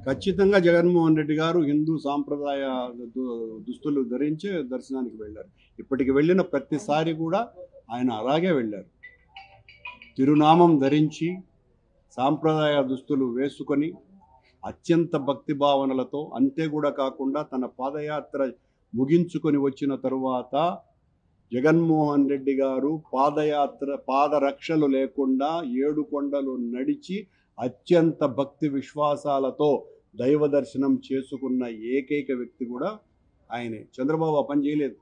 ఖచ్చితంగా జగన్మోహన్ రెడ్డి గారు హిందూ సాంప్రదాయ దు- దుస్తులు ధరించి దర్శనానికి వెళ్ళారు ఇప్పటికి వెళ్ళిన ప్రతిసారి కూడా ఆయన అలాగే వెళ్ళారు తిరునామం ధరించి సాంప్రదాయ దుస్తులు వేసుకొని అత్యంత భక్తి భావనలతో అంతే కూడా కాకుండా తన పాదయాత్ర ముగించుకొని వచ్చిన తరువాత జగన్మోహన్ రెడ్డి గారు పాదయాత్ర పాదరక్షలు లేకుండా ఏడు కొండలు నడిచి అత్యంత భక్తి విశ్వాసాలతో దైవ దర్శనం చేసుకున్న ఏకైక వ్యక్తి కూడా ఆయనే చంద్రబాబు ఆ పని చేయలేదు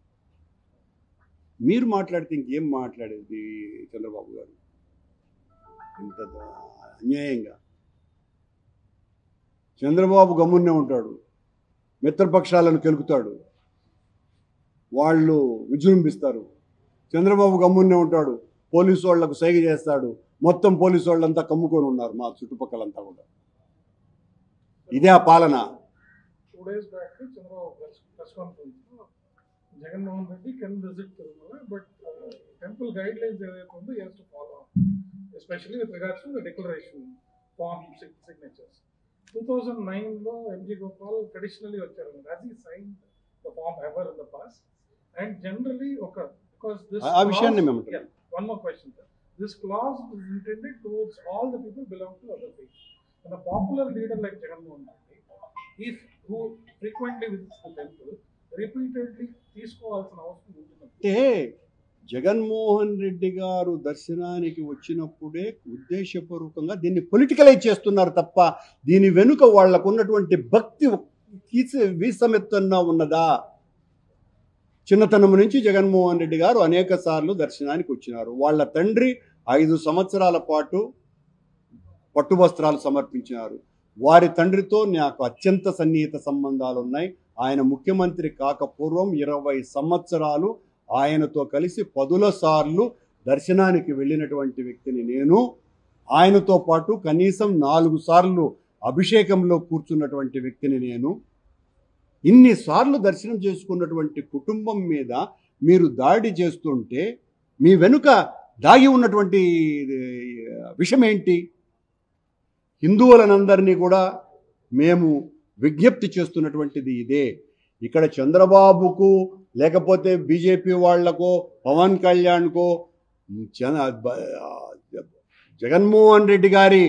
మీరు మాట్లాడితే ఇంకేం మాట్లాడేది చంద్రబాబు గారు ఇంత ద- అన్యాయంగా చంద్రబాబు గమ్మున్నే ఉంటాడు మిత్రపక్షాలను కెలుకుతాడు వాళ్ళు విజృంభిస్తారు చంద్రబాబు గమ్మున్నే ఉంటాడు పోలీసు వాళ్లకు సైగ చేస్తాడు మొత్తం పోలీసు వాళ్ళంతా కమ్ముకొని ఉన్నారు మా చుట్టుపక్కలంతా కూడా ఇదే ఆ పాలన two days back Chandrababu press press conference Jaganmohan Reddy can visit Tirumala but temple guidelines ఏదైతే ఉందో has to follow especially with regards to the declaration form signatures two thousand నైన్లో ఎంజీ గోపాల్ ట్రెడిషనలీ వచ్చారు యాజ్ ఈ sign the form ever in the past and generally ఒక because this ఆ విషయాన్ని మేము అంటున్నాం. One more question sir this clause is intended towards all the people belong to other faith and a popular leader like Jagannath Reddy, if who frequently visits the temple, repeatedly తీసుకోవాల్సిన అవసరం ఉంటుంది అంటే జగన్మోహన్ రెడ్డి గారు దర్శనానికి వచ్చినప్పుడే ఉద్దేశపూర్వకంగా దీన్ని పొలిటికలైజ్ చేస్తున్నారు తప్ప దీని వెనుక వాళ్ళకు ఉన్నటువంటి భక్తి తీసి వీసమెత్తన్నా ఉన్నదా చిన్నతనం నుంచి జగన్మోహన్ రెడ్డి గారు అనేక సార్లు దర్శనానికి వచ్చినారు వాళ్ళ తండ్రి ఐదు సంవత్సరాల పాటు పట్టు వస్త్రాలు సమర్పించినారు వారి తండ్రితో నాకు అత్యంత సన్నిహిత సంబంధాలు ఉన్నాయి ఆయన ముఖ్యమంత్రి కాకపూర్వం ఇరవై సంవత్సరాలు ఆయనతో కలిసి పదుల సార్లు దర్శనానికి వెళ్ళినటువంటి వ్యక్తిని నేను ఆయనతో పాటు కనీసం నాలుగు సార్లు అభిషేకంలో కూర్చున్నటువంటి వ్యక్తిని నేను ఇన్నిసార్లు దర్శనం చేసుకున్నటువంటి కుటుంబం మీద మీరు దాడి చేస్తుంటే మీ వెనుక దాగి ఉన్నటువంటి ఏ, విషయం ఏంటి హిందువులనందరినీ కూడా మేము విజ్ఞప్తి చేస్తున్నటువంటిది ఇదే ఇక్కడ చంద్రబాబుకు లేకపోతే బీజేపీ వాళ్లకో పవన్ కళ్యాణ్కో జన- బ- జగన్మోహన్ రెడ్డి గారి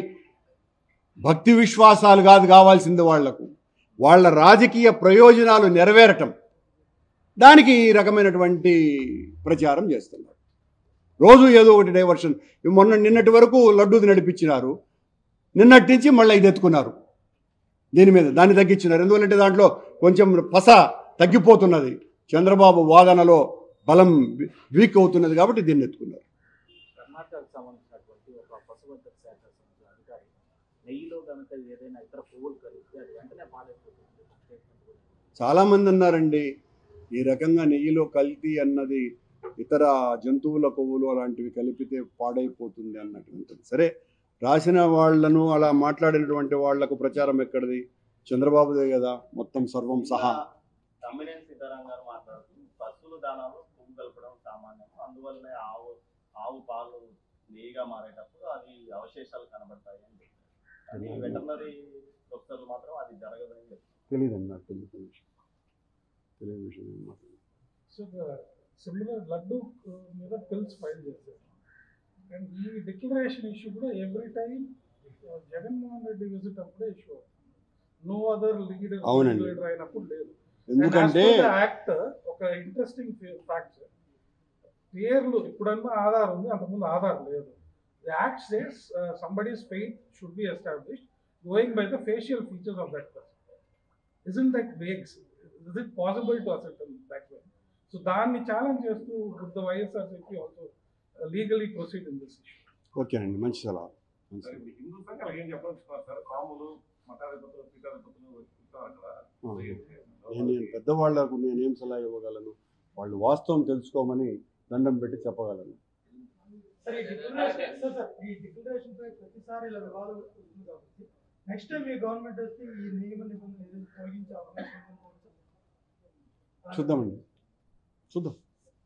భక్తి విశ్వాసాలు కాదు కావాల్సింది వాళ్లకు వాళ్ళ రాజకీయ ప్రయోజనాలు నెరవేరటం దానికి ఈ రకమైనటువంటి ప్రచారం చేస్తున్నారు రోజు ఏదో ఒకటి డైవర్షన్ మొన్న నిన్నటి వరకు లడ్డూది నడిపించినారు నిన్నటి నుంచి మళ్ళీ ఇది ఎత్తుకున్నారు దీని మీద దాన్ని తగ్గించినారు ఎందుకంటే దాంట్లో కొంచెం పస తగ్గిపోతున్నది చంద్రబాబు వాదనలో బలం వి- వీక్ అవుతున్నది కాబట్టి దీన్ని ఎత్తుకున్నారు కర్ణాటకకు సంబంధించినటువంటి ఒక పశువర్ధక శాఖ సంబంధించిన అధికారి నెయ్యిలో కనుక ఏదైనా ఇతర పువ్వులు కలిగితే అది వెంటనే పాడైపోతుంది స్టేట్మెంట్ కూడా. చాలామంది అన్నారండి ఈ రకంగా నెయ్యిలో కల్తీ అన్నది ఇతర జంతువుల కొవ్వులు అలాంటివి కలిపితే పాడైపోతుంది అన్నటువంటిది సరే రాసిన వాళ్లను అలా మాట్లాడినటువంటి వాళ్లకు ప్రచారం ఎక్కడిది చంద్రబాబుదే కదా మొత్తం సర్వం సహా తమ్మినేని సీతారాం గారు మాట్లాడుతూ పశువుల దానాలు పువ్వు కలపడం సామాన్యం అందువల్లనే ఆవు ఆవు పాలు నెయ్యిగా మారేటప్పుడు అవి అవశేషాలు కనబడతాయి అని చెప్పారు అది వెటర్నరీ ప్రొఫెసర్లు మాత్రం అది జరగదని చెప్పారు తెలియదు నాకు తెలియదు విషయం తెలియని విషయం ఏం మాట్లాడను. సో సిమిలర్ లడ్డు మీద పిల్స్ ఫైల్ చేశారు అండ్ ఈ డిక్లరేషన్ ఇష్యూ కూడా every time Jaganmohan Reddy visit అప్పుడే ఇష్యూ అవుతుంది నో అదర్ లీడర్ అవునండి. లీడర్ అయినప్పుడు లేదు ఎందుకంటే యాక్ట్ ఒక ఇంట్రెస్టింగ్ ఫ్యాక్ట్ పేర్లు ఇప్పుడన్నా ఆధార్ ఉంది అంతకుముందు ఆధార్ లేదు the act says somebody's faith should be established going by the facial features of that person isn't that vague is it possible to assess that way so దాన్ని ఛాలెంజ్ చేస్తూ the YSRCP also legally proceed in this issue ఓకేనండి మంచి సలహా మంచి sir, సలహా. ఇప్పుడు హిందూ సంఘాలు ఏం చెప్పదలుచుకున్నారు సార్ కాములు మఠాధిపతులు పీఠాధిపతులు వచ్చుకుంటారు అక్కడ ఆ. నేను నేను పెద్దవాళ్లకు నేనేం సలహా ఇవ్వగలను వాళ్ళు వాస్తవం తెలుసుకోమని దండం పెట్టి చెప్పగలను సార్ ఈ డిక్లరేషన్ సార్ సార్ ఈ డిక్లరేషన్ పై ప్రతిసారి ఇలా వివాదం వస్తుంది కాబట్టి నెక్స్ట్ టైం ఈ గవర్నమెంట్ వస్తే ఈ నియమ నిబంధనలు ఏదైనా తొలగించే అవకాశం ఉందనుకోవచ్చు చూద్దామండి చూద్దాం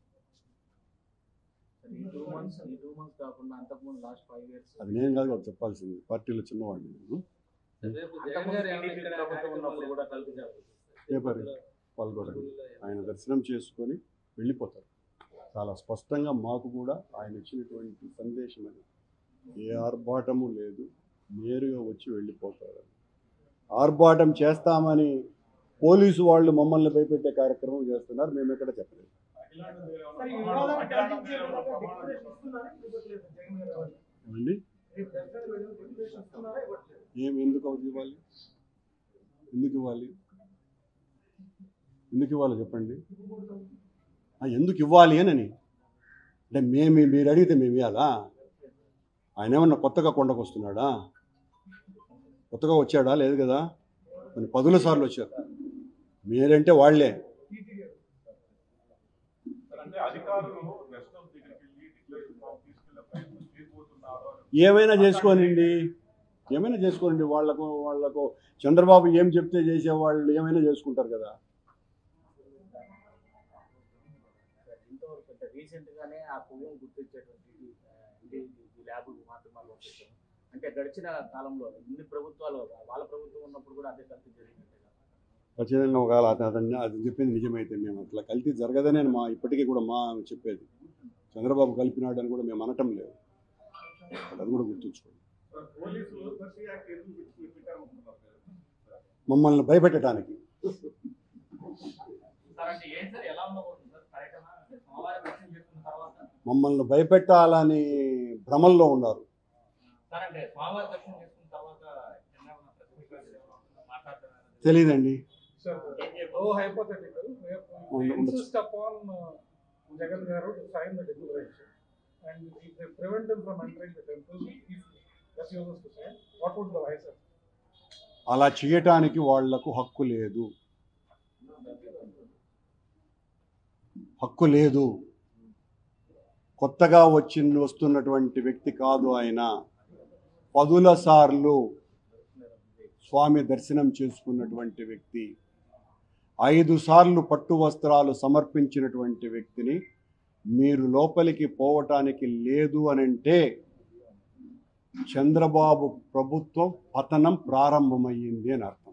ఈ టూ మంత్స్ ఈ టూ మంత్స్ కాకుండా అంతకుముందు లాస్ట్ ఫైవ్ ఇయర్స్ అది నేను కాదు కదా చెప్పాల్సింది పార్టీలో చిన్నవాడిని నేను రేపు జగన్ గారు ఏమైనా ఇక్కడ ప్రభుత్వం ఉన్నప్పుడు కూడా కల్పించారు పేపర్ పాల్గొనరు ఆయన దర్శనం చేసుకొని వెళ్ళిపోతారు చాలా స్పష్టంగా మాకు కూడా ఆయన ఇచ్చినటువంటి సందేశం అది ఏ ఆర్భాటము లేదు నేరుగా వచ్చి వెళ్ళిపోతారు ఆర్భాటం చేస్తామని పోలీసు వాళ్ళు మమ్మల్ని భయపెట్టే కార్యక్రమం చేస్తున్నారు మేము ఎక్కడ చెప్పలేదు సార్ ఈ వివాదాన్ని ఖండించే విధంగా డిక్లరేషన్ ఇస్తున్నారా ఇవ్వట్లేదు జగన్ గారు వాళ్ళు? ఏమండి రేపు దర్శనం వెళ్ళి డిక్లరేషన్ ఇస్తున్నారా ఇవ్వట్లేదు ఏం ఎందుకు అవుతుంది ఇవ్వాలి ఎందుకు ఇవ్వాలి ఎందుకు ఇవ్వాలి చెప్పండి ఆ, ఎందుకు ఇవ్వాలి అని అంటే మేము మీరు అడిగితే మేము ఇవ్వాలా ఆయన ఏమన్నా కొత్తగా కొండకు వస్తున్నాడా కొత్తగా వచ్చాడా లేదు కదా కొన్ని పదుల సార్లు వచ్చారు మీరంటే వాళ్ళే సార్, అంటే అధికారులు గెస్ట్ హౌస్ దగ్గరికి వెళ్ళి డిక్లరేషన్ ఫామ్ తీసుకెళ్లే ప్రయత్నం చేయబోతున్నారు అని ఏమైనా చేసుకోనండి ఏమైనా చేసుకోనండి వాళ్ళకు వాళ్ళకు చంద్రబాబు ఏం చెప్తే చేసేవాళ్ళు ఏమైనా చేసుకుంటారు కదా ఇంతవరకు అంటే రీసెంట్ గానే ఆ పువ్వును గుర్తించేటువంటి ఇది ల్యాబ్ మాత్రం మాకు వచ్చేసాం అంటే గడిచిన కాలంలో ఇన్ని ప్రభుత్వాలు వాళ్ళ ప్రభుత్వం ఉన్నప్పుడు కూడా అదే కల్తీ జరిగింది ఖచ్చితంగా ఒకవేళ అతను అతన్ని అది చెప్పింది నిజమైతే మేము అట్లా కల్తీ జరగదనే మా ఇప్పటికీ కూడా మా చెప్పేది చంద్రబాబు కలిపినాడు అని కూడా మేము అనటం లేదు అది కూడా గుర్తుంచుకోండి సార్, పోలీసులు ప్రతి యాక్ట్ ఎందుకు పెట్టి- పెట్టారనుకుంటున్నారు మీరు? మమ్మల్ని భయపెట్టడానికి సార్ అంటే ఏం సార్ ఎలా ఉండబోతుంది సార్ పర్యటన సోమవారం దర్శనం చేసుకున్న తర్వాత మమ్మల్ని భయపెట్టాలని భ్రమల్లో ఉన్నారు సార్ అంటే సోమవారం దర్శనం చేసుకున్న తర్వాత ఏమైనా ప్రతిపక్షాలు మాట్లాడుతున్నారు తెలియదండి Sir, oh hypothetical, ఉండ- we ఉండొచ్చు. insist upon uh, Jagan Garu to sign the declaration. And if they prevent him from entering the temple, if refuses to sign, what would the vice have? అలా చేయటానికి వాళ్లకు హక్కు లేదు హక్కు లేదు కొత్తగా వచ్చి వస్తున్నటువంటి వ్యక్తి కాదు ఆయన పదుల సార్లు స్వామి దర్శనం చేసుకున్నటువంటి వ్యక్తి ఐదు సార్లు పట్టు వస్త్రాలు సమర్పించినటువంటి వ్యక్తిని మీరు లోపలికి పోవటానికి లేదు అని అంటే చంద్రబాబు ప్రభుత్వం పతనం ప్రారంభమయ్యింది అని అర్థం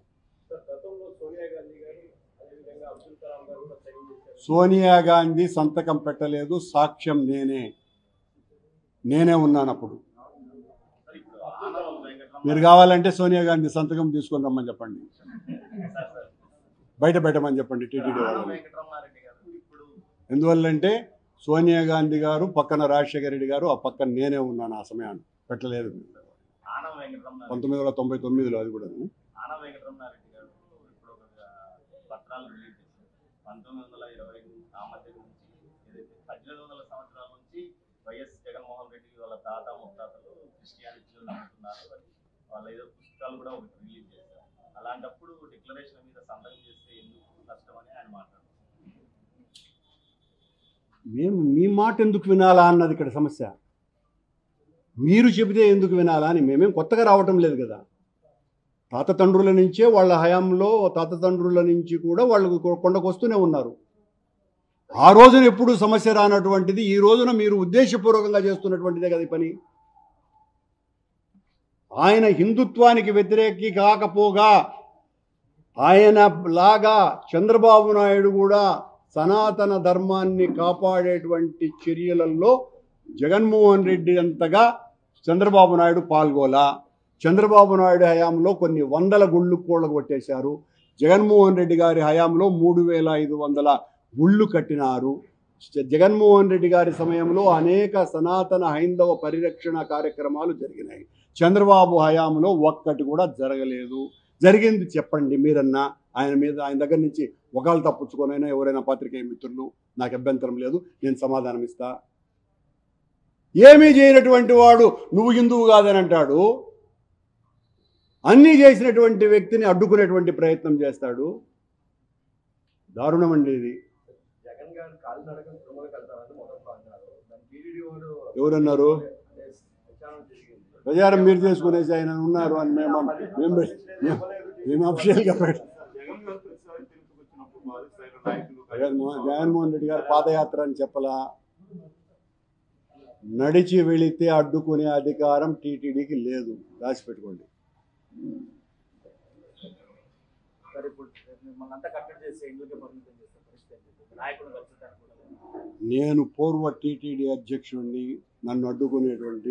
సోనియా గాంధీ సంతకం పెట్టలేదు సాక్ష్యం నేనే నేనే ఉన్నాను అప్పుడు సార్ ఇప్పుడు ఆనవ వెంకటరమణ మీరు కావాలంటే సోనియా గాంధీ సంతకం తీసుకొని రమ్మని చెప్పండి సార్, సార్, బయట పెట్టమని చెప్పండి టీటీడీ ఆనవ వాళ్ళని వెంకటరమణారెడ్డి గారు ఇప్పుడు ఎందువల్లంటే సోనియా గాంధీ గారు పక్కన రాజశేఖర రెడ్డి గారు ఆ పక్కన నేనే ఉన్నాను ఆ సమయాన్ని పెట్టలేదు ఆనవ వెంకటరమణారెడ్డి పంతొమ్మిది వందల తొంభై తొమ్మిదిలో అది కూడా ఆనవ వెంకటరమణారెడ్డి గారు ఇప్పుడు ఒక పత్రాలు రిలీజ్ చేశారు పంతొమ్మిది వందల ఇరవై ఆ మధ్య నుంచి ఏదైతే పద్దెనిమిది వందల సంవత్సరాల నుంచి వైఎస్ జగన్మోహన్ రెడ్డి వాళ్ళ తాత ముత్తాతలు క్రిస్టియానిటీలో నమ్ముతున్నారు అని వాళ్ళ ఏదో పుస్తకాలు కూడా ఒకటి రిలీజ్ చేశారు అలాంటప్పుడు డిక్లరేషన్ మీద సంతకం చేస్తే ఎందుకు నష్టం అని ఆయన మాట్లాడుతున్నారు మేము మీ మాట ఎందుకు వినాలా అన్నది ఇక్కడ సమస్య మీరు చెబితే ఎందుకు వినాలా అని మేమేం కొత్తగా రావటం లేదు కదా తాత తండ్రుల నుంచే వాళ్ళ హయాంలో తాత తండ్రుల నుంచి కూడా వాళ్ళు కొ- కొండకు వస్తూనే ఉన్నారు ఆ రోజున ఎప్పుడు సమస్య రానటువంటిది ఈ రోజున మీరు ఉద్దేశపూర్వకంగా చేస్తున్నటువంటిదే కదా ఈ పని ఆయన హిందుత్వానికి వ్యతిరేకి కాకపోగా ఆయన లాగా చంద్రబాబు నాయుడు కూడా సనాతన ధర్మాన్ని కాపాడేటువంటి చర్యలలో జగన్మోహన్ రెడ్డి అంతగా చంద్రబాబు నాయుడు పాల్గొలా చంద్రబాబు నాయుడు హయాంలో కొన్ని వందల గుళ్ళు కూడగొట్టేశారు జగన్మోహన్ రెడ్డి గారి హయాంలో మూడు వేల ఐదు వందల గుళ్ళు కట్టినారు జ- జగన్మోహన్ రెడ్డి గారి సమయంలో అనేక సనాతన హైందవ పరిరక్షణ కార్యక్రమాలు జరిగినాయి చంద్రబాబు హయాంలో ఒక్కటి కూడా జరగలేదు జరిగింది చెప్పండి మీరన్నా ఆయన మీద ఆయన దగ్గర నుంచి ఒకళ్ళు తప్పించుకొనైనా ఎవరైనా పాత్రికేయ మిత్రులు నాకు అభ్యంతరం లేదు నేను సమాధానం ఇస్తా ఏమీ చేయనటువంటి వాడు నువ్వు హిందువు కాదని అంటాడు అన్నీ చేసినటువంటి వ్యక్తిని అడ్డుకునేటువంటి ప్రయత్నం చేస్తాడు దారుణం అండి ఇది జగన్ గారు కాలినడకం తిరుమలకి వెళ్తారని మొదట్లో అన్నారు దాని టీడీడీ వారు ఎవరన్నారు అంటే ప్రచారం జరిగింది ప్రచారం మీరు చేసుకునేసి ఆయన ఉన్నారు అని మేము మేము మేము- మేము అఫిషియల్గా పెట్ట జగన్ గారు ప్రతిసారి తిరుగుతూ వచ్చినప్పుడు మాది స్థాయిలో నాయకులు జగన్మోహన్ జగన్మోహన్ రెడ్డి గారు పాదయాత్ర అని చెప్పలా నడిచి వెళితే అడ్డుకునే అధికారం టీటీడీకి లేదు రాసి పెట్టుకోండి మిమ్మల్ని అంతా కట్టడి చేసి ఇండ్లకే పరిమితం చేసే పరిస్థితి ఏంటి? నాయకులు కలిసడానికి కూడా లేదు. నేను పూర్వ టీటీడీ అధ్యక్షుడిని నన్ను అడ్డుకునేటువంటి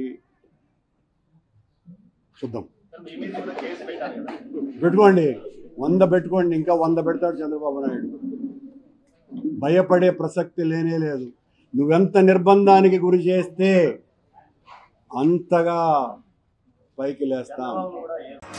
చూద్దాం సార్ మీ మీద కూడా కేసు పెట్టారు కదా పెట్టుకోండి వంద పెట్టుకోండి ఇంకా వంద పెడతాడు చంద్రబాబు నాయుడు భయపడే ప్రసక్తి లేనే లేదు నువ్వెంత నిర్బంధానికి గురి చేస్తే అంతగా పైకి లేస్తాం చంద్రబాబు కూడా ఏ